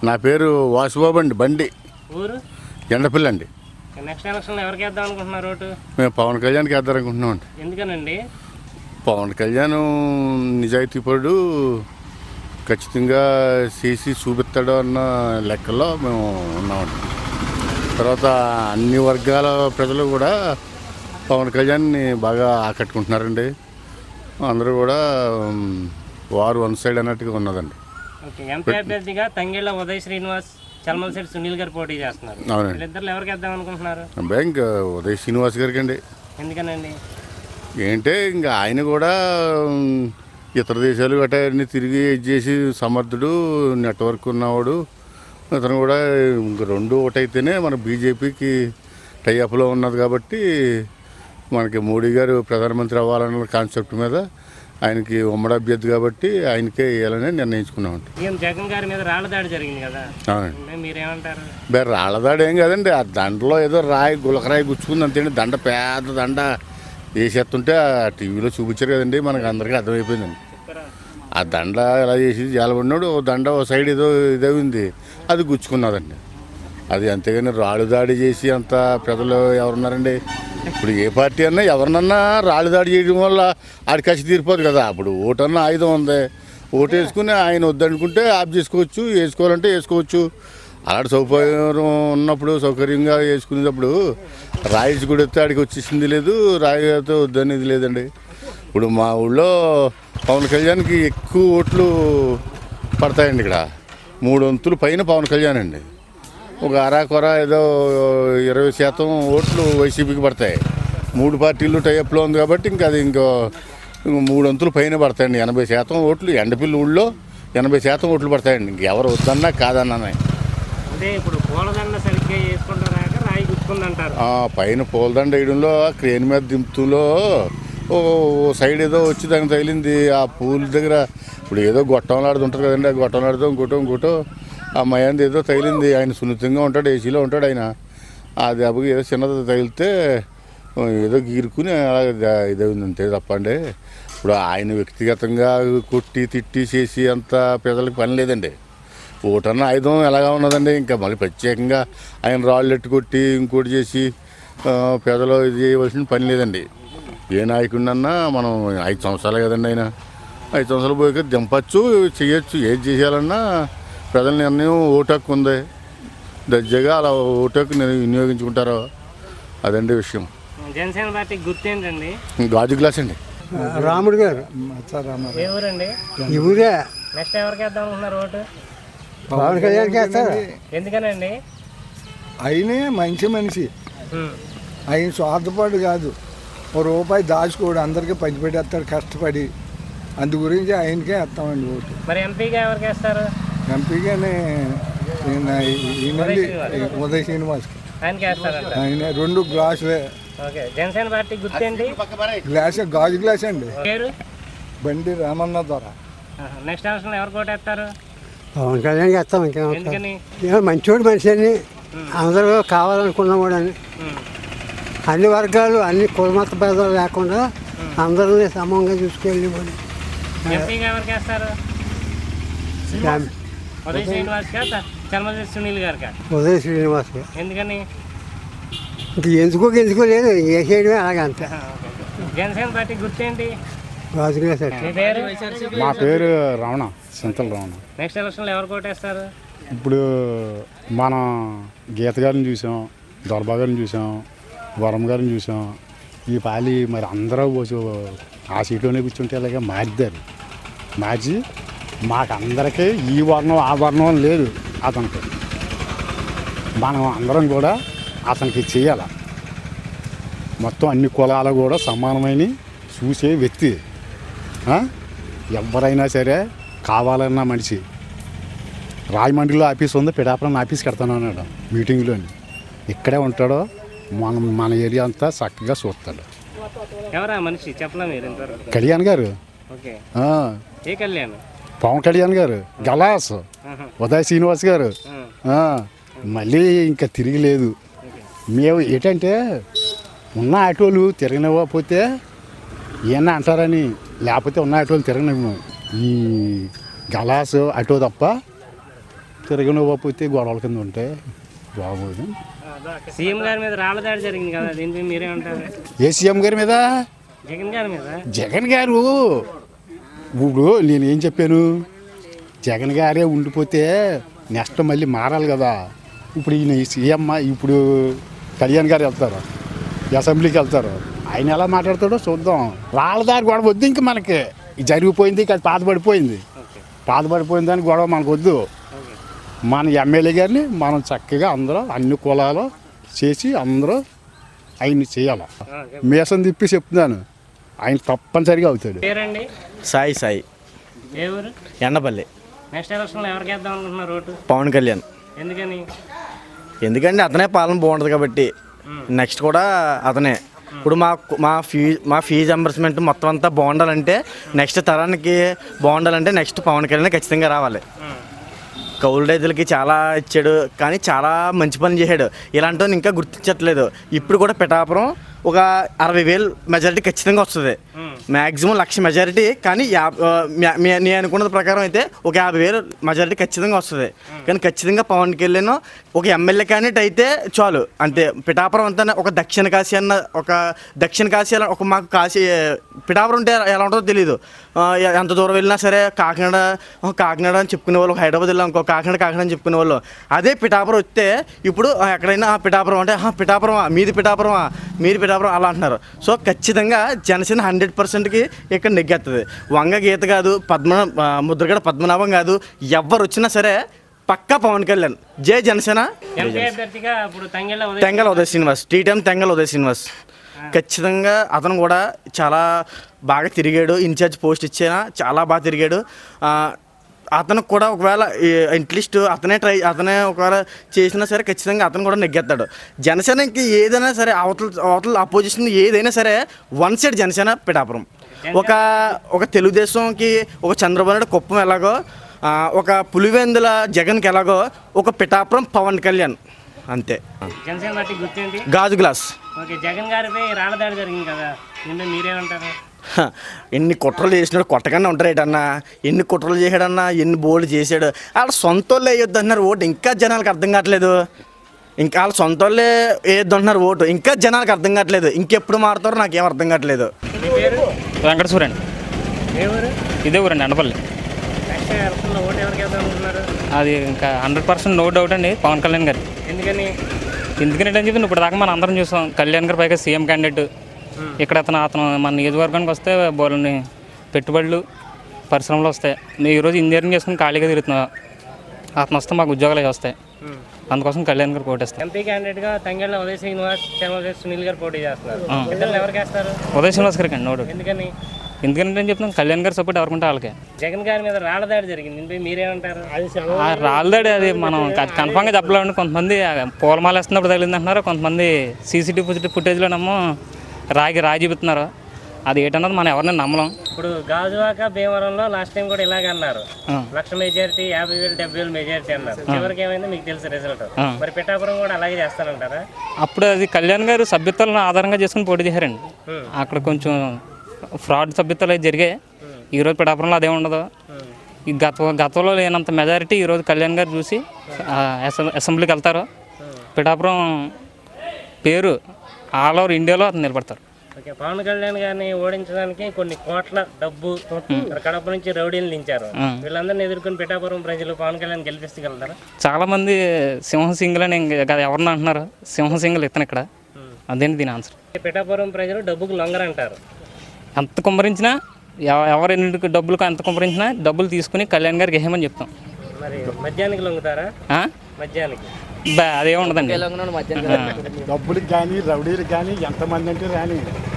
నా పేరు వాసుబాబు అండి బండి ఊరు ఎండపిల్లి అండి నెక్స్ట్ ఎలక్షన్లో ఎవరికి వేద్దాం అనుకుంటున్నారు ఓటు మేము పవన్ కళ్యాణ్కి వేద్దాం అనుకుంటున్నాం అండి ఎందుకనండి పవన్ కళ్యాణ్ నిజాయితీపరుడు ఖచ్చితంగా చేసి చూపిస్తాడు అన్న లెక్కలో మేము ఉన్నామండి తర్వాత అన్ని వర్గాల ప్రజలు కూడా పవన్ కళ్యాణ్ని బాగా ఆకట్టుకుంటున్నారండి అందరూ కూడా ఉమ్, వారు వన్ సైడ్ అన్నట్టుగా ఉన్నదండి ఓకే ఎంపీ అభ్యర్థిగా తంగేళ్ళ ఉదయ్ శ్రీనివాస్ చల్మలశెట్టి సునీల్ గారు పోటీ చేస్తున్నారు అవునండి వీళ్ళిద్దరు ఎవరికి వేద్దాం అనుకుంటున్నారు అబ్బాయి ఇంకా ఉదయ్ శ్రీనివాస్ గారికి అండి ఎందుకనండి ఏంటే ఇంకా ఆయన కూడా ఉమ్, ఇతర దేశాలు గట్రా అన్ని తిరిగి ఇది చేసి సమర్థుడు నెట్వర్క్ ఉన్నవాడు అతను కూడా ఇంక రెండు ఒకటైతేనే మన బీజేపీకి టైఅప్లో ఉన్నది కాబట్టి మనకి మోడీ గారు ప్రధానమంత్రి అవ్వాలన్న కాన్సెప్ట్ మీద ఆయనకి ఉమ్మడి అభ్యర్థి కాబట్టి ఆయనకే వేయాలని నిర్ణయించుకున్నామండి సీఎం జగన్ గారి మీద రాళ్ల దాడి జరిగింది కదా అవునండి అంటే మీరేమంటారు బే రాళ్ళదాడు ఏం కాదండి ఆ దండలో ఏదో రాయి గులకరాయి గుచ్చుకుంది అంతేండి దండ పెద్ద దండ వేసేస్తుంటే ఆ టీవీలో చూపించారు కదండి మనకు అందరికీ అర్థమైపోయిందండి చెప్తారా ఆ దండ ఎలా చేసి జాలబడినాడు ఓ దండ ఓ సైడ్ ఏదో ఇదైంది అది గుచ్చుకున్నదండి అది అంతేగాని రాళ్ళు దాడి చేసి అంత ప్రజలు ఎవరున్నారండి ఇప్పుడు ఏ పార్టీ అన్నా ఎవరినన్నా రాళ్ళు దాడి చేయడం వల్ల ఆడి కసి తీరిపోదు కదా అప్పుడు ఓటన్నా ఆయుధం ఉంది ఓటు వేసుకుని ఆయన వద్దనుకుంటే ఆఫ్ చేసుకోవచ్చు వేసుకోవాలంటే వేసుకోవచ్చు అలాంటి సౌకర్యం ఉన్నప్పుడు సౌకర్యంగా వేసుకునేటప్పుడు రాయిసి కూడా వస్తే ఆడికి వచ్చేసింది లేదు రాయి అయితే వద్దనేది లేదండి ఇప్పుడు మా ఊళ్ళో పవన్ కళ్యాణ్కి ఎక్కువ ఓట్లు పడతాయండి ఇక్కడ మూడు వంతులు పైన పవన్ కళ్యాణ్ అండి ఒక అరాకొర ఏదో ఇరవై శాతం ఓట్లు వైసీపీకి పడతాయి మూడు పార్టీలు టైప్లో ఉంది కాబట్టి ఇంకా అది ఇంకో ఇంకో మూడు వంతులు పైన పడతాయండి ఎనభై శాతం ఓట్లు ఎండపిల్లి ఊళ్ళో ఎనభై శాతం ఓట్లు పడతాయండి ఇంకెవరు వద్దన్నా కాదన్నా అంటే ఇప్పుడు పూలదండ సరిగ్గా వేసుకుంటారాక రాయి గుచ్చుకుందంటారు ఆ పైన పూలదండ వేయడంలో ఆ క్రేన్ మీద దింపుతూలో ఓ ఓ సైడ్ ఏదో వచ్చి దానికి తగిలింది ఆ పూల దగ్గర ఇప్పుడు ఏదో గొట్టంలాడుతూ ఉంటారు కదండి ఆ గొట్టంలాడుతూ ఇంకోటో ఇంకోటో ఆ మయాంది ఏదో తగిలింది ఆయన సున్నితంగా ఉంటాడు ఏసీలో ఉంటాడు ఆయన ఆ దెబ్బకి ఏదో చిన్నది తగిలితే ఓ ఏదో గీరుకుని అలా ఇదైంది అంతే తప్పండి ఇప్పుడు ఆయన వ్యక్తిగతంగా కొట్టి తిట్టి చేసి అంత ప్రజలకు పని లేదండి ఓటన్న ఆయుధం ఎలాగా ఉన్నదండి ఇంకా మళ్ళీ ప్రత్యేకంగా ఆయన రాళ్ళు ఎట్టు కొట్టి ఇంకోటి చేసి ఆ, పేదలు ఇది చేయవలసిన పని లేదండి ఏ నాయకుడినన్నా మనం ఐదు సంవత్సరాలు కదండి ఆయన ఐదు సంవత్సరాలు పోయాక దింపచ్చు చేయొచ్చు ఏది చేయాలన్నా ప్రజల నిర్ణయం ఓటు హక్కు ఉంది దర్జాగా అలా ఓటు హక్కు ని- వినియోగించుకుంటారో అదండి విషయం జనసేన పార్టీ గుర్తు ఏంటండి గాజు గ్లాస్ అండి రాముడు గారు ఏ ఊరండి ఈ ఊరే నెక్స్ట్ ఎవరికి వేద్దాం అనుకుంటున్నారు ఓటు పవన్ కళ్యాణ్ చేస్తారు ఎందుకనండి ఆయనే మంచి మనిషి ఉమ్. ఆయన స్వార్థపడు కాదు ఓ రూపాయి దాచుకోడు అందరికీ పంచిపెట్టేస్తాడు కష్టపడి అందు గురించి ఆయనకే వేస్తామండి ఓటు మరి ఎంపీగా ఎవరికి వేస్తారు ఎంపీగానే ఈయనండి ఉదయ్ శ్రీనివాస్కి ఆయనకి వేస్తారంట ఆయన రెండు గ్లాసులే ఓకే జనసేన పార్టీ గుర్తేంటి గ్లాస్ గాజు గ్లాస్ అండి పేరు బండి రామన్న ద్వారా నెక్స్ట్ ఎలక్షన్లో ఎవరు కోటేస్తారు పవన్ కళ్యాణ్ చేస్తాం ఇంకేం ఎందుకని మంచోడు మనిషి అని అందరూ కావాలనుకున్నవాడు అని ఉమ్. అన్ని వర్గాలు అన్ని కులమత భేదాలు లేకుండా అందరినీ సమంగా చూసుకెళ్ళి మరి ఎంపీగా ఎవరికి వేస్తారు ఉదయ్ శ్రీనివాస్ గా చర్మజీ సునీల్ గారికా ఉదయ్ శ్రీనివాస్ గారు ఎందుకని ఇంక ఎందుకో ఎందుకో లేదు ఏ చేయడమే అలాగే అంతే జనసేన పార్టీ గుర్తేంటి రాజుగా సార్ మీ పేరు మా పేరు రమణ సింతల రమణ నెక్స్ట్ ఎలక్షన్లో ఎవరు కోటేస్తారు ఇప్పుడు మనం గీత గారిని చూసాం దొరబా గారిని చూసాం వరం గారిని చూసాం ఈ పాలి మరి అందరూ వచ్చి ఆ సీట్లోనే కూర్చుంటే ఇలాగే మారిద్దారు మార్చి మాకందరికీ ఈ వర్ణం ఆ వర్ణం అని లేదు అతనికి మనం అందరం కూడా అతనికి చేయాలి మొత్తం అన్ని కులాలు కూడా సమానమైన చూసే వ్యక్తి ఆ? ఎవరైనా సరే కావాలన్న మనిషి రాజమండ్రిలో ఆఫీస్ ఉంది పిడాపురం ఆఫీస్కి వెళ్తాను అన్నాడు మీటింగ్లోని ఇక్కడే ఉంటాడో మనం మన ఏరియా అంతా చక్కగా చూస్తాడు ఎవరా మనిషి చెప్పలే మీరు ఇంతవరకు కళ్యాణ్ గారు ఓకే ఆ, ఏ కళ్యాణ్ పవన్ కళ్యాణ్ గారు గలాస్ ఆహా. ఉదయ్ శ్రీనివాస్ గారు ఆ. ఆ, మళ్ళీ ఇంకా తిరిగి లేదు మేము ఏంటంటే ఉన్న ఆటోలు తిరగనివ్వకపోతే ఏమన్నా అంటారని లేకపోతే ఉన్న ఆటోలు తిరగనివ్వము ఈ గలాసు ఆటో తప్ప తిరగనివ్వకపోతే గొడవల కింద ఉంటే బాగోదు సీఎం గారి మీద రాళ్ళ దాడి జరిగింది కదా దీనిపై మీరే ఉంటారు ఏ సీఎం గారి మీద జగన్ గారి మీద జగన్ గారు ఇప్పుడు నేనేం చెప్పాను జగన్ గారే ఉండిపోతే నెక్స్ట్ మళ్ళీ మారాలి కదా ఇప్పుడు ఈయన ఈ సీఎం ఇప్పుడు కళ్యాణ్ గారు వెళ్తారు అసెంబ్లీకి వెళ్తారు ఆయన ఎలా మాట్లాడతాడో చూద్దాం వాళ్ళ దారి గొడవ వద్దు ఇంక మనకి ఇది జరిగిపోయింది అది పాతపడిపోయింది పాతపడిపోయిన దానికి గొడవ మనకు వద్దు మన ఎమ్మెల్యే గారిని మనం చక్కగా అందరూ అన్ని కులాలు చేసి అందరూ ఆయన్ని చేయాలి మీసం తిప్పి చెప్తున్నాను ఆయన తప్పనిసరిగా అవుతాడు పేరండి సాయి సాయి ఏ ఊరు ఎండపల్లి నెక్స్ట్ ఎలక్షన్లో ఎవరికి వేద్దాం అనుకుంటున్నారు ఓటు పవన్ కళ్యాణ్ ఎందుకని ఎందుకంటే అతనే పాలన బాగుంటుంది కాబట్టి నెక్స్ట్ కూడా అతనే ఇప్పుడు మా మా ఫీ మా ఫీజు ఎంబర్స్మెంట్ మొత్తం అంతా బాగుండాలంటే నెక్స్ట్ తరానికి బాగుండాలంటే నెక్స్ట్ పవన్ కళ్యాణ్ ఖచ్చితంగా రావాలి కౌలు రైతులకి చాలా ఇచ్చాడు కానీ చాలా మంచి పని చేశాడు ఇలాంటివన్నీ ఇంకా గుర్తించట్లేదు ఇప్పుడు కూడా పిఠాపురం ఒక అరవై వేలు మెజారిటీ ఖచ్చితంగా వస్తుంది మ్యాక్సిమం లక్ష మెజారిటీ కానీ యా- ఆ, మ్యా- మ్యా- నేను అనుకున్న ప్రకారం అయితే ఒక యాభై వేలు మెజారిటీ ఖచ్చితంగా వస్తుంది కానీ ఖచ్చితంగా పవన్ కళ్యాణ్ ఒక ఎమ్మెల్యే క్యాండిడేట్ అయితే చాలు అంతే పిఠాపురం అంతా ఒక దక్షిణ కాశీ అన్న ఒక దక్షిణ కాశీ అలా ఒక మాకు కాశీ పిఠాపురం ఉంటే ఎలా ఉంటుందో తెలియదు ఆ, ఎ- ఎంత దూరం వెళ్ళినా సరే కాకినాడ ఆ, కాకినాడ అని చెప్పుకునే వాళ్ళు హైదరాబాద్ వెళ్ళాం ఇంకో కాకినాడ కాకినాడ అని చెప్పుకునే వాళ్ళు అదే పిఠాపురం వస్తే ఇప్పుడు ఆ, ఎక్కడైనా ఆ, పిఠాపురం అంటే "ఆ, పిఠాపురమా మీది పిఠాపురమా మీది పిఠాపురం అలా అంటున్నారు సో ఖచ్చితంగా జనసేన హండ్రెడ్ పర్సెంట్కి ఇక్కడ నెగ్గెత్తది వంగ గీత కాదు పద్మ ఆ, ముద్రగడ పద్మనాభం కాదు ఎవరు వచ్చినా సరే పక్కా పవన్ కళ్యాణ్ జై జనసేన ఎంపీ అభ్యర్థిగా ఇప్పుడు తంగెళ్ళ ఉదయ్ తెంగల్ ఉదయ్ శ్రీనివాస్ టీ టైం తెంగల్ ఉదయ్ శ్రీనివాస్ ఖచ్చితంగా అతను కూడా చాలా బాగా తిరిగాడు ఇన్ఛార్జ్ పోస్ట్ ఇచ్చినా చాలా బాగా తిరిగాడు ఆ, అతనికి కూడా ఒకవేళ అట్లీస్ట్ అతనే ట్రై అతనే ఒకవేళ చేసినా సరే ఖచ్చితంగా అతను కూడా నెగ్గెత్తాడు జనసేనకి ఏదైనా సరే అవతల అవతల అపోజిషన్ ఏదైనా సరే వన్ సైడ్ జనసేన పిఠాపురం ఒక ఒక తెలుగుదేశంకి ఒక చంద్రబాబు నాయుడు కుప్పం ఎలాగో ఆ, ఒక పులివెందుల జగన్కి ఎలాగో ఒక పిఠాపురం పవన్ కళ్యాణ్ అంతే జనసేన పార్టీ గుర్తేంటి గాజు గ్లాస్ ఓకే జగన్ గారిపై రాళ్ళ దాడి జరిగింది కదా దీనిపై మీరేమంటారు హ, ఎన్ని కుట్రలు చేసినాడు కొట్టగానే ఉంటారు ఏంటన్నా ఎన్ని కుట్రలు చేశాడన్నా ఎన్ని బోల్డ్ చేశాడు వాళ్ళ సొంత వాళ్ళు వేయొద్దు అన్నారు ఓటు ఇంకా జనాలకు అర్థం కావట్లేదు ఇంకా వాళ్ళ సొంత వాళ్ళే వేయొద్దు అంటున్నారు ఓటు ఇంకా జనాలకు అర్థం కావట్లేదు ఇంకెప్పుడు మారుతారో నాకేం అర్థం కావట్లేదు మీ పేరు వెంకటేశ్వర అండి ఏ ఊరు ఇదే ఊరండి ఎండపల్లి నెక్స్ట్ ఎలక్షన్లో ఓటు ఎవరికి వేద్దాం అనుకుంటున్నారు అది ఇంకా హండ్రెడ్ పర్సెంట్ నో డౌట్ అండి పవన్ కళ్యాణ్ గారు ఎందుకని ఎందుకంటే అని చెప్పి ఇప్పుడు దాకా మనం అందరం చూసాం కళ్యాణ్ గారు పైగా సీఎం క్యాండిడేట్ ఇక్కడ అతను అతను మన నియోజకవర్గానికి వస్తే బోలని పెట్టుబడులు పరిశ్రమలు వస్తాయి నేను ఈరోజు ఇంజనీరింగ్ చేసుకుని ఖాళీగా తిరుగుతున్నా అతను వస్తే మాకు ఉద్యోగాలు అవి వస్తాయి అందుకోసం కళ్యాణ్ గారు కోటేస్తాం ఎంపీ క్యాండిడేట్ గా తంగెళ్ళ ఉదయ్ శ్రీనివాస్ చంద్రబాబు సునీల్ గారు పోటీ చేస్తున్నారు ఇద్దరు ఎవరికి వేస్తారు ఉదయ్ శ్రీనివాస్ గారికి అండి నో డౌట్ ఎందుకని ఎందుకంటే నేను చెప్తున్నాను కళ్యాణ్ గారు సపోర్ట్ ఎవరుకుంటే వాళ్ళకే జగన్ గారి మీద రాళ్ళ దాడి జరిగింది దీనిపై మీరేమంటారు ఆ రాళ్ళదాడి అది మనం కన్ఫామ్గా చెప్పలేమండి కొంతమంది పూలమాల వేస్తున్నప్పుడు తగిలింది అంటున్నారు కొంతమంది సీసీటీవీ ఫుటేజ్ ఫుటేజ్లోనేమో రాగి రాయి చూపుతున్నారు అది ఏంటన్నది మనం ఎవరిని నమ్మలం ఇప్పుడు గాజువాక భీమవరంలో లాస్ట్ టైం కూడా ఇలాగే అన్నారు ఆ. లక్ష మెజారిటీ యాభై వేలు డెబ్బై వేలు మెజారిటీ అన్నారు చివరికి ఏమైందో మీకు తెలుసు రిజల్ట్ ఆ. మరి పిఠాపురం కూడా అలాగే చేస్తారంటారా అప్పుడు అది కళ్యాణ్ గారు సభ్యత్వాలను ఆధారంగా చేసుకుని పోటీ చేశారండి అక్కడ కొంచెం ఫ్రాడ్ సభ్యత్వాలు అయితే జరిగాయి ఈరోజు పిఠాపురంలో అదే ఉండదు ఈ గత గతంలో లేనంత మెజారిటీ ఈరోజు కళ్యాణ్ గారు చూసి ఆ, అసెం- అసెంబ్లీకి వెళ్తారు పిఠాపురం పేరు ఆల్ ఓవర్ ఇండియాలో అతను నిలబడతారు ఓకే పవన్ కళ్యాణ్ గారిని ఓడించడానికి కొన్ని కోట్ల డబ్బు మరి కడప నుంచి రౌడీలు దించారు వీళ్ళందరినీ ఎదుర్కొని పిఠాపురం ప్రజలు పవన్ కళ్యాణ్ గెలిపిస్తగలుగుతారా చాలామంది సింహం సింగిల్ అని ఇంక కదా ఎవరిని అంటున్నారు సింహం సింగిల్ ఇతను ఇక్కడ అదేంటి దీని ఆన్సర్ పిఠాపురం ప్రజలు డబ్బుకు లొంగరంటారు ఎంత కుమ్మరించినా ఎవ- ఎవరు ఎన్నింటికి డబ్బులకు ఎంత కుమ్మరించినా డబ్బులు తీసుకుని కళ్యాణ్ గారికి వేయమని చెప్తాం మరి మద్యానికి లొంగుతారా ఆ? మద్యానికి బా అదే ఉండదండి ఆ. డబ్బులకు కానీ రౌడీలకు కానీ ఎంతమంది అంటే రాని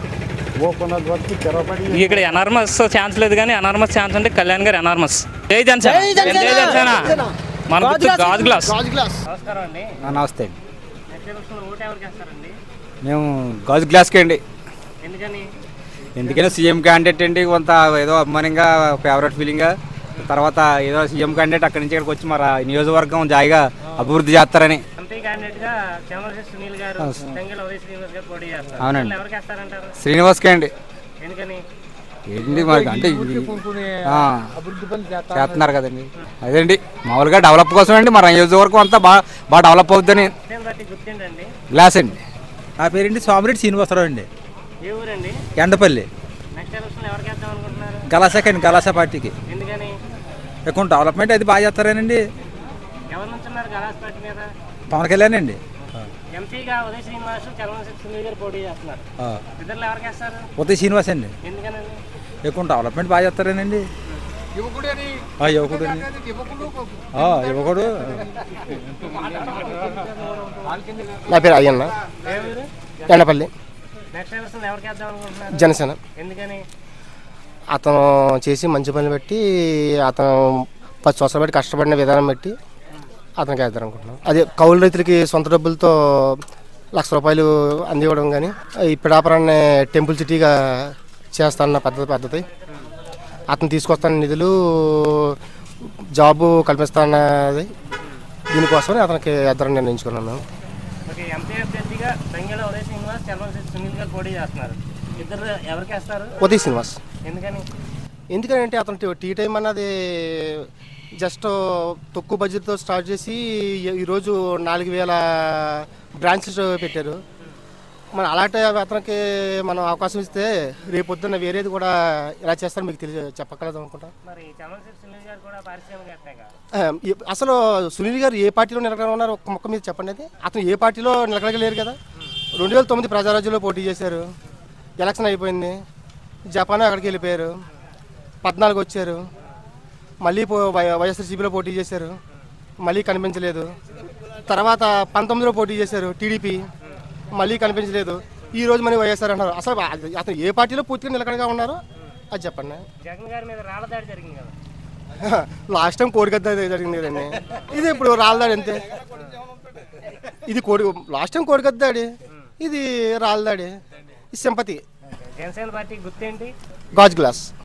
ఓపెనర్ వరకు తెరవబడి ఇక్కడ ఎనార్మస్ ఛాన్స్ లేదు కానీ ఎనార్మస్ ఛాన్స్ అంటే కళ్యాణ్ గారు ఎనార్మస్ జై జనసేన జై జనసేన మన గుర్తు గాజు గ్లాస్ నమస్కారం అండి నమస్తే అండి నెక్స్ట్ ఎలక్షన్ ఓటు ఎవరికి వేస్తారండి మేము గాజు గ్లాస్కి అండి ఎందుకని ఎందుకైనా సీఎం క్యాండిడేట్ అండి కొంత ఏదో అభిమానంగా ఫేవరెట్ ఫీలింగ్గా తర్వాత ఏదో సీఎం క్యాండిడేట్ అక్కడి నుంచి ఇక్కడికి వచ్చి మరి ఆ నియోజకవర్గం జాయిగా అభివృద్ధి చేస్తారని ఎంపీ క్యాండిడేట్ గా చంద్రశేఖర్ సునీల్ గారు తెంగల ఉదయ్ శ్రీనివాస్ గారు పోటీ చేస్తారు అవునండి. వీళ్ళు ఎవరికి వేస్తారంటారు శ్రీనివాస్కే అండి ఎందుకని ఏంటి మరి అంటే ఇది- ఆ, చేస్తున్నారు కదండి అదేంటి మామూలుగా డెవలప్ కోసం అండి మన నియోజకవర్గం అంతా బాగా బాగా డెవలప్ అవుద్దని జనసేన పార్టీ గుర్తేంటండి గ్లాస్ అండి నా పేరేంటి సోమిరెడ్డి శ్రీనివాసరావు అండి ఏ ఊరండి ఎండపల్లి నెక్స్ట్ ఎలక్షన్ ఎవరికి వేద్దాం అనుకుంటున్నారు గలాసాకండి గలాసా పార్టీకి ఎందుకని ఎక్కువ డెవలప్మెంట్ అది బాగా చేస్తారేనండి ఎవరు నుంచున్నారు గలాస్ పార్టీ మీద పవన్ కళ్యాణ్ అండి ఎంపీగా ఉదయ్ శ్రీనివాస్ చలనశక్తి సునీల్ గారు పోటీ చేస్తున్నారు ఆ. ఇద్దరు ఎవరికి వేస్తారు ఉదయ్ శ్రీనివాస్ అండి ఎందుకనండి ఎక్కువ డెవలప్మెంట్ బాగా చేస్తారేనండి ఆ, యువకుడు అండి. ఆ, యువకుడు నా పేరు అయ్యన్న ఏ ఊరు ఎండపల్లి నెక్స్ట్ ఎలక్షన్ ఎవరికి వేద్దాం అనుకుంటున్నారు జనసేన ఎందుకని అతను చేసి మంచి పని బట్టి అతను పది సంవత్సరాలు బట్టి కష్టపడిన విధానం బట్టి అతనికి వేద్దాం అనుకుంటున్నాం అదే కౌలు రైతులకి సొంత డబ్బులతో లక్ష రూపాయలు అందివ్వడం కానీ ఈ పిడాపురాన్ని టెంపుల్ సిటీగా చేస్తానన్న పద్ధతి పద్ధతి అతను తీసుకొస్తాన నిధులు జాబు కల్పిస్తానన్నది దీనికోసమే అతనికి వేద్దామని నిర్ణయించుకున్నాను ఓకే ఎంపీ అభ్యర్థిగా తంగెల ఉదయ్ శ్రీనివాస్ చలనశక్తి సునీల్ గారు పోటీ చేస్తున్నారు ఇద్దరు ఎవరికి వేస్తారు ఉదయ్ శ్రీనివాస్ ఎందుకని ఎందుకంటే అతను టీ- టీ టైం అన్నది జస్ట్ తక్కువ బడ్జెట్తో స్టార్ట్ చేసి ఈ- ఈరోజు నాలుగు వేల బ్రాంచెస్ పెట్టారు మన అలాంటి అతనికి మనం అవకాశం ఇస్తే రేపు పొద్దున్న వేరేది కూడా ఎలా చేస్తారో మీకు తెలియ చెప్పగలదు అనుకుంటా మరి చలనశక్తి సునీల్ గారు కూడా పారిశ్రామికవేత్తగా ఆ, ఈ- అసలు సునీల్ గారు ఏ పార్టీలో నిలకడ ఉన్నారు ఒక్క మొక్క మీద చెప్పండి అది అతను ఏ పార్టీలో నిలకడలేరు కదా రెండు వేల తొమ్మిది ప్రజారాజ్యంలో పోటీ చేశారు ఎలక్షన్ అయిపోయింది జపాన్ అక్కడికి వెళ్ళిపోయారు పద్నాలుగు వచ్చారు మళ్ళీ పో వై- వైఎస్ఆర్సీపీలో పోటీ చేశారు మళ్ళీ కనిపించలేదు తర్వాత పంతొమ్మిదిలో పోటీ చేశారు టీడీపీ మళ్ళీ కనిపించలేదు ఈ రోజు మళ్ళీ వైఎస్ఆర్ అంటారు అసలు అది- అతను ఏ పార్టీలో పూర్తిగా నిలకడగా ఉన్నారో అది చెప్పండి జగన్ గారి మీద రాళ్ల దాడి జరిగింది కదా లాస్ట్ టైం కోడిగద్ద జరిగింది కదండి ఇది ఇప్పుడు రాళ్ళదాడి అంతే ఇది కోడి లాస్ట్ టైం కోడిగద్దాడి ఇది రాళ్ళదాడి ఇది సింపతి జనసేన పార్టీ గుర్తేంటి గాజ్ గ్లాస్